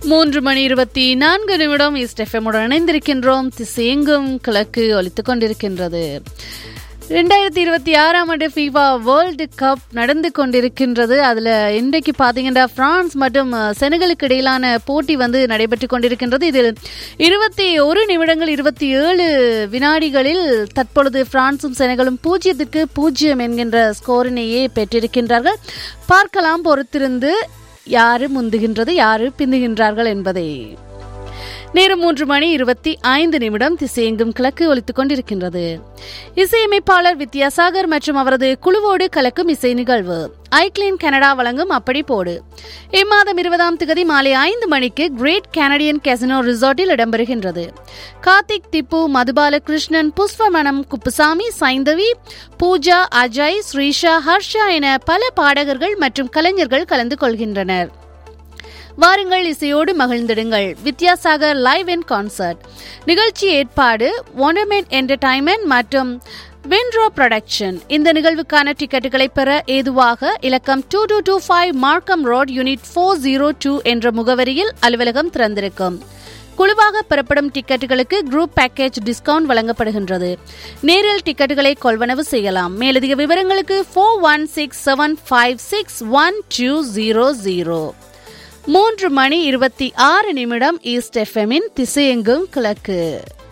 மூன்று மணி இருபத்தி நான்கு நிமிடம் ஈஸ்ட் எஃப்எம்முடன் இணைந்திருக்கின்றோம் திசையெங்கும் கிழக்கு ஒலித்துக் கொண்டிருக்கின்றது ரெண்டாயிரத்தி இருபத்தி ஆறாம் ஆண்டு ஃபீஃபா வேர்ல்டு கப் நடந்து கொண்டிருக்கின்றது அதில் இன்றைக்கு பார்த்தீங்கன்னா பிரான்ஸ் மற்றும் அஹ், செனகலுக்கு இடையிலான போட்டி வந்து நடைபெற்று கொண்டிருக்கின்றது இதில் இருபத்தி ஒரு நிமிடங்கள் இருபத்தி ஏழு வினாடிகளில் தற்பொழுது பிரான்சும் செனகலும் பூஜ்ஜியத்துக்கு பூஜ்ஜியம் என்கின்ற ஸ்கோரினையே பெற்றிருக்கின்றார்கள் பார்க்கலாம் பொறுத்திருந்து யாரு முந்துகின்றது யாரு பிந்துகின்றார்கள் என்பதை நேரம் மூன்று மணி இருபத்தி ஐந்து நிமிடம் திசையெங்கும் கிழக்கு ஒலித்துக் கொண்டிருக்கின்றது இசையமைப்பாளர் வித்யாசாகர் மற்றும் அவரது குழுவோடு கலக்கும் இசை நிகழ்வு ஐக்ளீன் கனடா வழங்கும் அப்படி போடு இம்மாதம் இருபதாம் திகதி மாலை ஐந்து மணிக்கு கிரேட் கனடியன் கெசினோ ரிசார்ட்டில் இடம்பெறுகின்றது கார்த்திக் திப்பு மதுபால கிருஷ்ணன் புஷ்பமணம் குப்புசாமி சைந்தவி பூஜா அஜய் ஸ்ரீஷா ஹர்ஷா என பல பாடகர்கள் மற்றும் கலைஞர்கள் கலந்து கொள்கின்றனர் வாருங்கள் இசையோடு மகிழ்ந்திடுங்கள் வித்யாசாகர் லைவ் இன் கான்சர்ட் நிகழ்ச்சி ஏற்பாடு ஒனர்மெண்ட் என்டர்டைன்மெண்ட் மற்றும் வின்ட்ரோ ப்ரொடக்ஷன் இந்த நிகழ்வுக்கான டிக்கெட்டுகளை பெற ஏதுவாக இலக்கம் two two two five Markham road unit four zero two என்ற முகவரியில் அலுவலகம் திறந்திருக்கும் குழுவாக பெறப்படும் டிக்கெட்டுகளுக்கு குரூப் பேக்கேஜ் டிஸ்கவுண்ட் வழங்கப்படுகின்றது நேரில் டிக்கெட்டுகளை கொள்வனவு செய்யலாம் மேலதிக விவரங்களுக்கு four one six seven five six one two zero zero மூன்று மணி இருபத்தி ஆறு நிமிடம் ஈஸ்ட் எஃப்எம்மின் திசையெங்கும் கிழக்கு